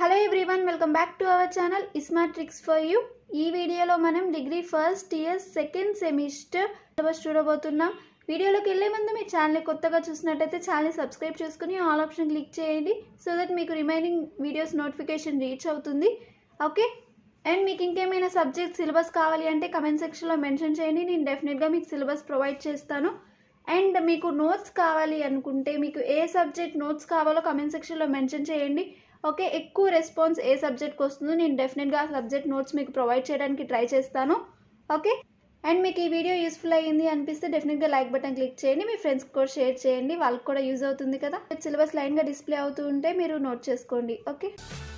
hello everyone welcome back to our channel ismart tricks for you ఈ వీడియోలో మనం degree first year second semester syllabus చూడబోతున్నాం వీడియోలోకి వెళ్ళే ముందు మీ ఛానల్ని కొత్తగా చూసినట్టయితే ఛానల్ని సబ్స్క్రైబ్ చేసుకుని ఆల్ ఆప్షన్ క్లిక్ చేయండి సో దట్ మీకు రిమైనింగ్ వీడియోస్ నోటిఫికేషన్ రీచ్ అవుతుంది ఓకే అండ్ మీకు ఇంకేమైనా సబ్జెక్ట్ సిలబస్ కావాలి అంటే కమెంట్ సెక్షన్లో మెన్షన్ చేయండి నేను డెఫినెట్గా మీకు సిలబస్ ప్రొవైడ్ చేస్తాను అండ్ మీకు నోట్స్ కావాలి అనుకుంటే మీకు ఏ సబ్జెక్ట్ నోట్స్ కావాలో కమెంట్ సెక్షన్లో మెన్షన్ చేయండి ఓకే ఎక్కువ రెస్పాన్స్ ఏ సబ్జెక్ట్కి వస్తుందో నేను డెఫినెట్గా ఆ సబ్జెక్ట్ నోట్స్ మీకు ప్రొవైడ్ చేయడానికి ట్రై చేస్తాను ఓకే అండ్ మీకు ఈ వీడియో యూస్ఫుల్ అయ్యింది అనిపిస్తే డెఫినెట్గా లైక్ బటన్ క్లిక్ చేయండి మీ ఫ్రెండ్స్కి కూడా షేర్ చేయండి వాళ్ళకి కూడా యూజ్ అవుతుంది కదా సిలబస్ లైన్గా డిస్ప్లే అవుతూ ఉంటే మీరు నోట్ చేసుకోండి ఓకే